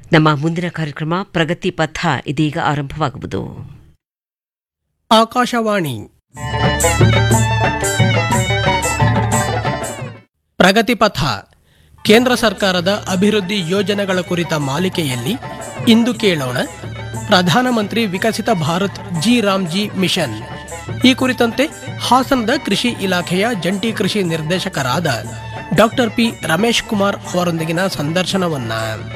ನಮ್ಮ ಮುಂದಿನ ಕಾರ್ಯಕ್ರಮ ಪ್ರಗತಿ ಪಥ ಇದೀಗ ಆರಂಭವಾಗುವುದು ಆಕಾಶವಾಣಿ ಪ್ರಗತಿ ಪಥ ಕೇಂದ್ರ ಸರ್ಕಾರದ ಅಭಿವೃದ್ಧಿ ಯೋಜನೆಗಳ ಕುರಿತ ಮಾಲಿಕೆಯಲ್ಲಿ ಇಂದು ಕೇಳೋಣ ಪ್ರಧಾನಮಂತ್ರಿ ವಿಕಸಿತ ಭಾರತ್ ಜಿ ರಾಮ್ಜಿ ಮಿಷನ್ ಈ ಕುರಿತಂತೆ ಹಾಸನದ ಕೃಷಿ ಇಲಾಖೆಯ ಜಂಟಿ ಕೃಷಿ ನಿರ್ದೇಶಕರಾದ ಡಾಕ್ಟರ್ ಪಿ ರಮೇಶ್ ಕುಮಾರ್ ಅವರೊಂದಿಗಿನ ಸಂದರ್ಶನವನ್ನ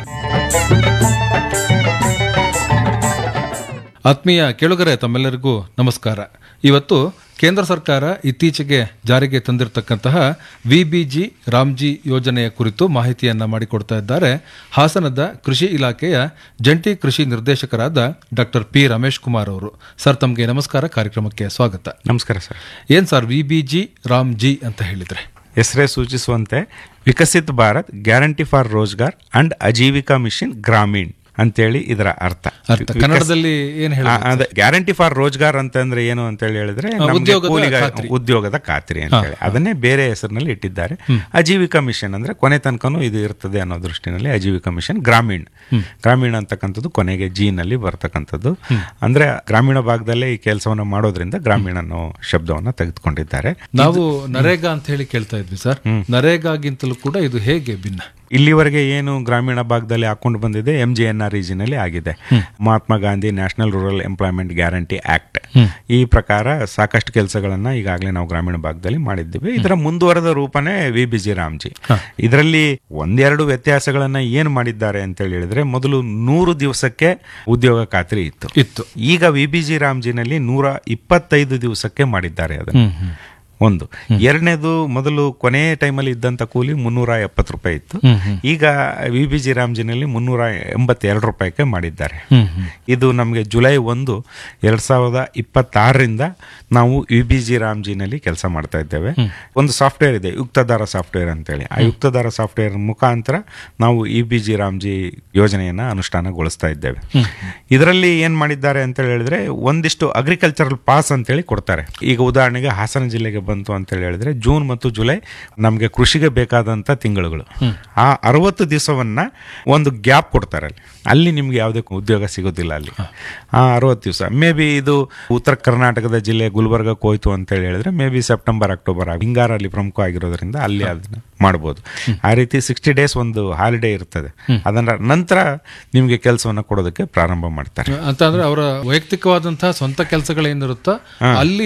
ಆತ್ಮೀಯ ಕೇಳುಗರೆ ತಮ್ಮೆಲ್ಲರಿಗೂ ನಮಸ್ಕಾರ ಇವತ್ತು ಕೇಂದ್ರ ಸರ್ಕಾರ ಇತ್ತೀಚೆಗೆ ಜಾರಿಗೆ ತಂದಿರತಕ್ಕಂತಹ ವಿಬಿಜಿ ರಾಮ್ಜಿ ಯೋಜನೆಯ ಕುರಿತು ಮಾಹಿತಿಯನ್ನ ಮಾಡಿಕೊಡ್ತಾ ಇದ್ದಾರೆ ಹಾಸನದ ಕೃಷಿ ಇಲಾಖೆಯ ಜಂಟಿ ಕೃಷಿ ನಿರ್ದೇಶಕರಾದ ಡಾಕ್ಟರ್ ಪಿ ರಮೇಶ್ ಕುಮಾರ್ ಅವರು ಸರ್ ತಮಗೆ ನಮಸ್ಕಾರ ಕಾರ್ಯಕ್ರಮಕ್ಕೆ ಸ್ವಾಗತ ನಮಸ್ಕಾರ ಸರ್ ಏನ್ ಸರ್ ವಿಬಿಜಿ ರಾಮ್ಜಿ ಅಂತ ಹೇಳಿದ್ರೆ ಹೆಸರೇ ಸೂಚಿಸುವಂತೆ Viksit Bharat guarantee for Rozgar and Ajeevika mission Gramin ಅಂತೇಳಿ ಇದರ ಅರ್ಥ ಅರ್ಥ ಕನ್ನಡದಲ್ಲಿ ಏನ್ ಹೇಳ ಆ, ಅದೇ ಗ್ಯಾರಂಟಿ ಫಾರ್ ರೋಜ್ಗಾರ್ ಅಂತಂದ್ರೆ ಏನು ಅಂತ ಹೇಳಿ ಹೇಳಿದ್ರೆ ನಮ್ಗೆ ಉದ್ಯೋಗದ ಕೂಲಿಗ- ಖಾತ್ರಿ. ಉದ್ಯೋಗದ ಖಾತ್ರಿ ಅಂತ ಹೇಳಿ ಅದನ್ನೇ ಬೇರೆ ಹೆಸರಿನಲ್ಲಿ ಇಟ್ಟಿದ್ದಾರೆ ಅಜೀವಿಕಾ ಮಿಷನ್ ಅಂದ್ರೆ ಕೊನೆ ತನಕನೂ ಇದು ಇರ್ತದೆ ಅನ್ನೋ ದೃಷ್ಟಿನಲ್ಲಿ ಅಜೀವಿಕಾ ಮಿಷನ್ ಗ್ರಾಮೀಣ್ ಗ್ರಾಮೀಣ ಅಂತಕ್ಕಂಥದ್ದು ಕೊನೆಗೆ ಜಿ ನಲ್ಲಿ ಬರ್ತಕ್ಕಂಥದ್ದು ಅಂದ್ರೆ ಗ್ರಾಮೀಣ ಭಾಗದಲ್ಲೇ ಈ ಕೆಲಸವನ್ನ ಮಾಡೋದ್ರಿಂದ ಗ್ರಾಮೀಣ ಅನ್ನೋ ಶಬ್ದವನ್ನ ತೆಗೆದುಕೊಂಡಿದ್ದಾರೆ ನಾವು ನರೇಗಾ ಅಂತ ಹೇಳಿ ಕೇಳ್ತಾ ಇದ್ವಿ ಸರ್ ನರೇಗಾಗಿಂತಲೂ ಕೂಡ ಇದು ಹೇಗೆ ಭಿನ್ನ ಇಲ್ಲಿವರೆಗೆ ಏನು ಗ್ರಾಮೀಣ ಭಾಗದಲ್ಲಿ ಹಾಕೊಂಡು ಬಂದಿದೆ ಎಂ ಜಿ ಎನ್ ಆರ್ ರೀಜನಲ್ಲಿ ಆಗಿದೆ Mahatma Gandhi national rural employment guarantee act ಈ ಪ್ರಕಾರ ಸಾಕಷ್ಟು ಕೆಲಸಗಳನ್ನ ಈಗಾಗಲೇ ನಾವು ಗ್ರಾಮೀಣ ಭಾಗದಲ್ಲಿ ಮಾಡಿದ್ದೀವಿ ಇದರ ಮುಂದುವರೆದ ರೂಪನೇ ವಿ ಬಿ ಜಿ ರಾಮ್ಜಿ ಇದರಲ್ಲಿ ಒಂದೆರಡು ವ್ಯತ್ಯಾಸಗಳನ್ನ ಏನು ಮಾಡಿದ್ದಾರೆ ಅಂತ ಹೇಳಿದ್ರೆ ಮೊದಲು ನೂರು ದಿವಸಕ್ಕೆ ಉದ್ಯೋಗ ಖಾತ್ರಿ ಇತ್ತು ಇತ್ತು ಈಗ ವಿ ಬಿ ಜಿ ರಾಮ್ಜಿನಲ್ಲಿ ನೂರ ಇಪ್ಪತ್ತೈದು ದಿವಸಕ್ಕೆ ಮಾಡಿದ್ದಾರೆ ಅದನ್ನು ಒಂದು ಎರಡನೇದು ಮೊದಲು ಕೊನೆ ಟೈಮಲ್ಲಿ ಇದ್ದಂತ ಕೂಲಿ ಮುನ್ನೂರ ಎಪ್ಪತ್ತು ರೂಪಾಯಿ ಇತ್ತು ಈಗ ವಿ ಬಿ ಜಿ ರಾಮ್ಜಿನಲ್ಲಿ ಮುನ್ನೂರ ಎಂಬತ್ತೆರಡು ರೂಪಾಯಿಗೆ ಮಾಡಿದ್ದಾರೆ ಇದು ನಮಗೆ ಜುಲೈ ಒಂದು ಎರಡ್ ಸಾವಿರದ ಇಪ್ಪತ್ತಾರರಿಂದ ನಾವು ವಿ ಬಿ ಜಿ ರಾಮ್ಜಿನಲ್ಲಿ ಕೆಲಸ ಮಾಡ್ತಾ ಇದ್ದೇವೆ ಒಂದು ಸಾಫ್ಟ್ವೇರ್ ಇದೆ ಯುಕ್ತದಾರ ಸಾಫ್ಟ್ವೇರ್ ಅಂತೇಳಿ ಆ ಯುಕ್ತದಾರ ಸಾಫ್ಟ್ವೇರ್ ಮುಖಾಂತರ ನಾವು ಇ ಬಿ ಜಿ ರಾಮ್ಜಿ ಯೋಜನೆಯನ್ನ ಅನುಷ್ಠಾನಗೊಳಿಸ್ತಾ ಇದ್ದೇವೆ ಇದರಲ್ಲಿ ಏನ್ ಮಾಡಿದ್ದಾರೆ ಅಂತ ಹೇಳಿದ್ರೆ ಒಂದಿಷ್ಟು ಅಗ್ರಿಕಲ್ಚರಲ್ ಪಾಸ್ ಅಂತೇಳಿ ಕೊಡ್ತಾರೆ ಈಗ ಉದಾಹರಣೆಗೆ ಹಾಸನ ಜಿಲ್ಲೆಗೆ ಬಂತು ಅಂತ ಹೇಳಿ ಹೇಳಿದ್ರೆ ಜೂನ್ ಮತ್ತು ಜುಲೈ ನಮಗೆ ಕೃಷಿಗೆ ಬೇಕಾದಂತ ತಿಂಗಳುಗಳು ಆ ಅರವತ್ತು ದಿವಸವನ್ನ ಒಂದು ಗ್ಯಾಪ್ ಕೊಡ್ತಾರೆ ಅಲ್ಲಿ ಅಲ್ಲಿ ನಿಮ್ಗೆ ಯಾವುದೇ ಉದ್ಯೋಗ ಸಿಗೋದಿಲ್ಲ ಅಲ್ಲಿ ಆ ಅರವತ್ತು ದಿವಸ ಮೇ ಬಿ ಇದು ಉತ್ತರ ಕರ್ನಾಟಕದ ಜಿಲ್ಲೆ ಗುಲ್ಬರ್ಗಕ್ಕೆ ಹೋಯ್ತು ಅಂತ ಹೇಳಿ ಹೇಳಿದ್ರೆ ಮೇ ಬಿ ಸೆಪ್ಟೆಂಬರ್ ಅಕ್ಟೋಬರ್ ಹಿಂಗಾರ ಅಲ್ಲಿ ಪ್ರಮುಖ ಆಗಿರೋದ್ರಿಂದ ಅಲ್ಲಿ ಅದನ್ನ ಮಾಡ್ಬೋದು ಆ ರೀತಿ ಸಿಕ್ಸ್ಟಿ ಡೇಸ್ ಒಂದು ಹಾಲಿಡೇ ಇರ್ತದೆ ಅದನ್ನ ನಂತರ ನಿಮ್ಗೆ ಕೆಲಸವನ್ನ ಕೊಡೋದಕ್ಕೆ ಪ್ರಾರಂಭ ಮಾಡ್ತಾರೆ ಅಂತಂದ್ರೆ ಅವರ ವೈಯಕ್ತಿಕವಾದಂತಹ ಸ್ವಂತ ಕೆಲಸಗಳೇನಿರುತ್ತೋ ಅಲ್ಲಿ